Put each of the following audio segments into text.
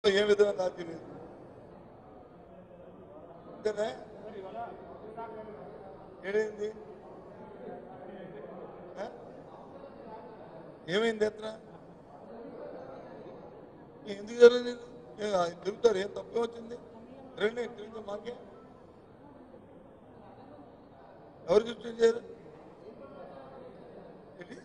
ఏ విధమైన రాజీ లేదు అంతేనా ఏడైంది ఆ? ఏమైంది ఎత్ర ఎందుకు జరగలేదు ఏ, ఆ, తిరుగుతారు ఏం తప్పే వచ్చింది రండి తిరిగితే మాకే ఎవరు చూసి చేయరు ఏంటి?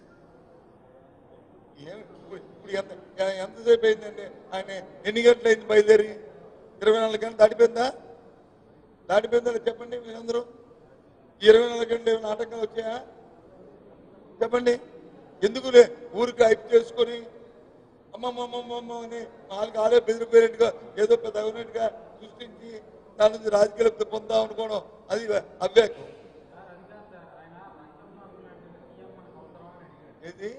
ఏం ఇప్పుడు ఇప్పుడు ఎంత ఎ- ఎంతసేపు అయిందండి ఆయన ఎన్ని గంటలు అయింది బయలుదేరి ఇరవై నాలుగు గంటలు దాటిపోయిందా దాటిపోయిందా లేదా చెప్పండి మీరందరూ ఈ ఇరవై నాలుగు గంటలు ఏమైనా ఆటంకాలు వచ్చాయా చెప్పండి ఎందుకులే ఊరికి హైప్ చేసుకొని అమ్మమ్మమ్మమ్మ అని నాలుగు ఆలే బెదిరిపోయినట్టుగా ఏదో పెద్ద అవునట్టుగా సృష్టించి దాని నుంచి రాజకీయ లబ్ధి పొందాం అనుకోవడం అది అవ్యాకం ఏది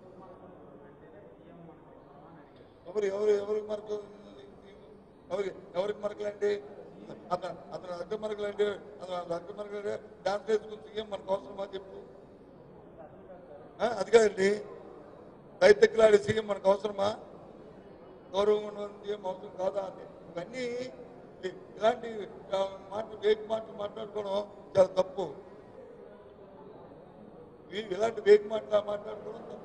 ఎవరు ఎవరు ఎవరికి మరక ఎవరికి ఎవరికి మరకలండి అతను అతను అడ్డ మరకలండి అతను అడ్డ మరకలండి డాన్స్ వేసుకుని సీఎం మనకు అవసరమా చెప్పు ఆ, అది కాదండి రైతులాడే సీఎం మనకు అవసరమా గౌరవం ఉన్న సీఎం అవసరం కాదా అని ఇవన్నీ ఇ- ఇలాంటి ఆ, మాటలు వేగి మాటలు మాట్లాడుకోవడం చాలా తప్పు ఇ- ఇలాంటి వేగి మాటలు మాట్లాడుకోవడం తప్పు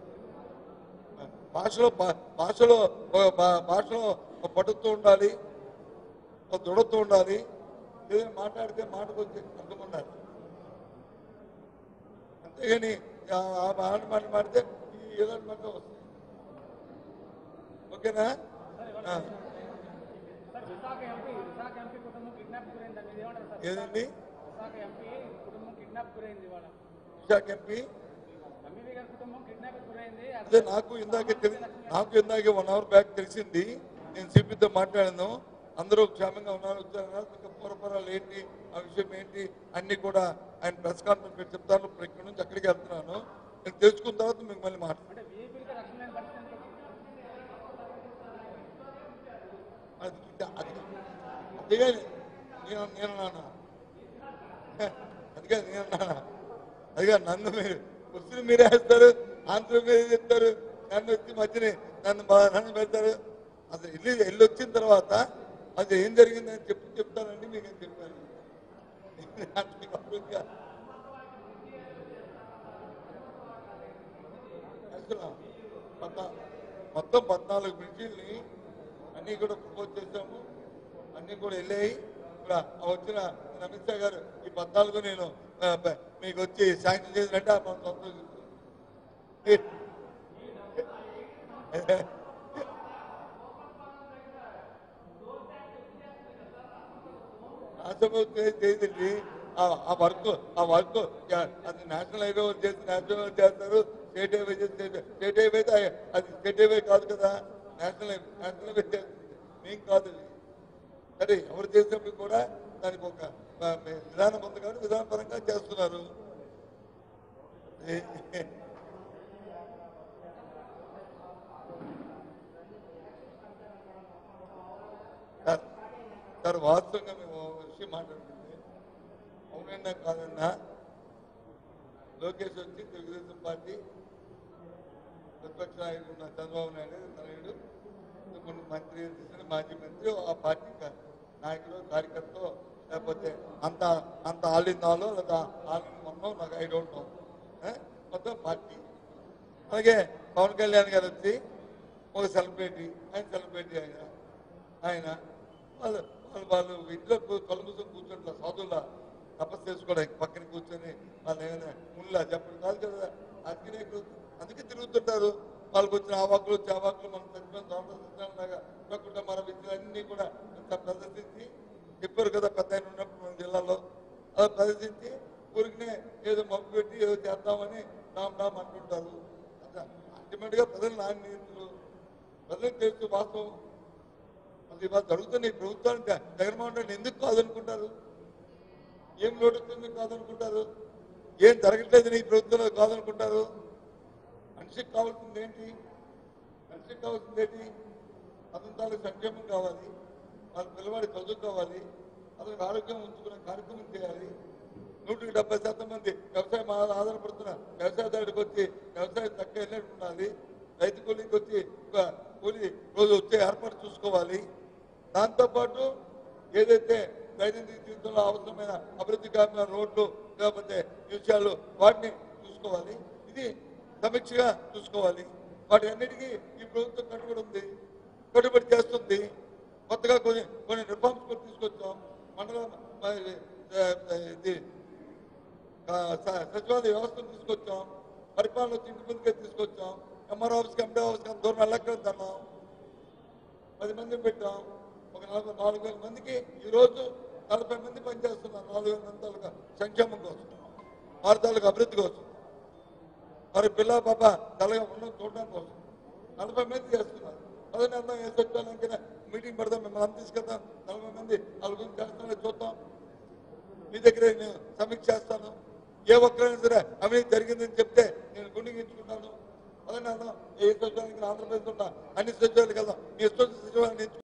భాషలో భా- భాషలో ఒక భా- భాషలో ఒక పట్టుతూ ఉండాలి ఒక దృఢతో ఉండాలి ఏదైనా మాట్లాడితే మాటకు వచ్చి అర్థం ఉండాలి అంతేగాని ఆ ఆ మాట మాట మాడితే ఈ ఏలాంటి మాట వస్తుంది ఓకేనా ఆ, sir Visakha MP Visakha MP కుటుంబం కిడ్నాప్ గురైంది మీరు ఏమంటారు సార్ ఏదండి విశాఖ ఎంపీ కుటుంబం కిడ్నాప్ గురైంది ఇవాళ విశాఖ ఎంపీ ఎంపీ గారి కుటుంబం కిడ్నాప్ గురైంది అదే నాకు ఇందాకే తెలి నాకు ఇందాకే వన్ అవర్ బ్యాక్ తెలిసింది నేను సిపితో మాట్లాడాను అందరూ క్షేమంగా ఉన్నారు వచ్చారు ఇంకా పూర్వపరాలు ఏంటి ఆ విషయం ఏంటి అన్ని కూడా ఆయన ప్రెస్ కాన్ఫరెన్స్ పెట్టి చెప్తాను ఇప్పుడు ఇక్కడ నుంచి అక్కడికి వెళ్తున్నాను నేను తెలుసుకున్న తర్వాత మీకు మళ్ళీ మాట్లాడు అంటే వీపీలకి రక్షణ లేని పరిస్థితి అది అది అదిగా నేను నేను నాన్న అదిగా నేను నాన్న అదిగా నన్ను మీరు కుర్చీని మీరే వేస్తారు ఆంధ్ర మీరే చెప్తారు నన్ను వచ్చి మధ్యని నన్ను బా- నన్ను పెడతారు అసలు ఇల్లు ఇల్లు వచ్చిన తర్వాత అది ఏం జరిగిందని చెప్పి చెప్తానండి మీకు నేను చెప్పాను దాంట్లో గౌరవంగా. వేస్తున్నాం. పద్నా- మొత్తం పద్నాలుగు బ్రిడ్జిల్ని అన్ని కూడా ప్రపోజ్ చేశాము అన్ని కూడా వెళ్ళాయి ఇప్పుడు ఆ వచ్చిన అమిత్ షా గారు ఈ పద్నాలుగు నేను ఆ, ప- మీకు వచ్చి శాంక్షన్ చేసినట్టే మన సంతోషిస్తున్నాం రాష్ట్రపతి చేసింది ఆ వర్క్ ఆ వర్క్ అది నేషనల్ హైవే వాళ్ళు చేసి నేషనల్ హైవే చేస్తారు స్టేట్ హైవే చేసి స్టేట్ హైవే అయితే అది స్టేట్ హైవే కాదు కదా నేషనల్ హైవే నేషనల్ హైవే చేస్తుంది మేము కాదు అది సరే ఎవరు చేసినప్పుడు కూడా దానికి ఒక ఆ, విధానం ఉంది కాబట్టి విధానపరంగా చేస్తున్నారు ఏ- సార్ సార్ వాస్తవంగా మేము ఒక విషయం మాట్లాడుతుంది అవునన్నా కాదన్నా లోకేష్ వచ్చి తెలుగుదేశం పార్టీ ప్రతిపక్ష నాయకుడు ఉన్న చంద్రబాబు నాయుడు తనయుడు కొన్ని మంత్రి చేసిన మాజీ మంత్రి ఆ పార్టీ కా- నాయకుడు కార్యకర్త లేకపోతే అంత అంత ఆలిందాలో లేదా ఆలింద మొన్నం నాకు ఐ డోంట్ నో మొత్తం పార్టీ అలాగే పవన్ కళ్యాణ్ గారు వచ్చి ఒక సెలబ్రిటీ ఆయన సెలబ్రిటీ ఆయన ఆయన వాళ్ళు వాళ్ళు వాళ్ళు ఇంట్లో కూ- కళ్ళు మూసుకొని కూర్చుంటారు సాధువులా తపస్సు చేసుకోవడానికి పక్కన కూర్చొని వాళ్ళు ఏమైనా ముళ్ళ చెప్పడం కాదు కదా అందుకనే ఇప్పుడు- అందుకే తిరుగుతుంటారు వాళ్ళకి వచ్చిన ఆవాకులు చావాకులు మనం చచ్చిపోయిన సంవత్సరాలుగా కాకుండా మన విద్యలన్నీ కూడా ఇంత ప్రదర్శించి చెప్పారు కదా పెద్ద ఆయన ఉన్నప్పుడు మన జిల్లాలో అలా ప్రదర్శించి ఊరికినే ఏదో మబ్బు పెట్టి ఏదో చేద్దామని రామ్ రామ్ అంటుంటారు అల్టిమేట్ గా ప్రజలు నాన్న నీతులు ప్రజలకు తెలుసు వాస్తవం అది ఇవాళ జరుగుతున్న ఈ ప్రభుత్వాన్ని జ- జగన్మోహన్ రెడ్డి ఎందుకు కాదనుకుంటారు ఏం లోటు వచ్చింది కాదనుకుంటారు ఏం జరగట్లేదని ఈ ప్రభుత్వంలో కాదనుకుంటారు మనిషికి కావాల్సింది ఏంటి మనిషికి కావాల్సింది ఏంటి అతని తాలూకు సంక్షేమం కావాలి వాళ్ళ పిల్లవాడి చదువు కావాలి అతనికి ఆరోగ్యం ఉంచుకునే కార్యక్రమం చేయాలి నూటికి డెబ్బై శాతం మంది వ్యవసాయం మీద ఆధారపడుతున్న వ్యవసాయదారుడికి వచ్చి వ్యవసాయం చక్కగా వెళ్ళినట్టు ఉండాలి రైతు కూలీకి వచ్చి ఒక కూలి రోజు వచ్చే ఏర్పాటు చూసుకోవాలి దాంతోపాటు ఏదైతే దైనందిన జీవితంలో అవసరమైన అభివృద్ధి కావాలన్న రోడ్లు లేకపోతే విషయాలు వాటిని చూసుకోవాలి ఇది సమీక్షగా చూసుకోవాలి వాటి అన్నిటికీ ఈ ప్రభుత్వం కట్టుబడి ఉంది కట్టుబడి చేస్తుంది కొత్తగా కొన్ని కొన్ని రిఫార్మ్స్ కూడా తీసుకొచ్చాం మండల మరి, ఆ, ఆ, ఇది ఆ, స- సచివాలయ వ్యవస్థను తీసుకొచ్చాం పరిపాలన వచ్చి ఇంటి ముందుకే తీసుకొచ్చాం ఎంఆర్ ఆఫీస్కి ఎండి ఆఫీస్కి అంత దూరం వెళ్ళక్కర్లేదన్నాం పది మందిని పెట్టాం ఒక నలభై నాలుగు వేల మందికి ఈరోజు నలభై మంది పనిచేస్తున్నారు నాలుగు వేల మంది తాలూకా సంక్షేమం కోసం వారి తాలూకా అభివృద్ధి కోసం మరి పిల్ల పాప తలగా ఉండడం చూడడం కోసం నలభై మంది చేస్తున్నారు అదే అర్థం ఏ సచివాలయానికి మీటింగ్ పెడదాం మిమ్మల్ని అంత తీసుకెళ్తాం నలభై మంది వాళ్ళ గురించి చేస్తామో చూద్దాం మీ దగ్గర నేను సమీక్ష చేస్తాను ఏ ఒక్కరైనా సరే అవినీతి జరిగిందని చెప్తే నేను గుండెగించుకుంటాను అదే అర్థం ఏ సచివాలయానికి ఆంధ్రప్రదేశ్ ఉన్న అన్ని సచివాలయాలకు వెళ్దాం మీ ఇష్టం సచివాలయాన్ని ఎంచుకో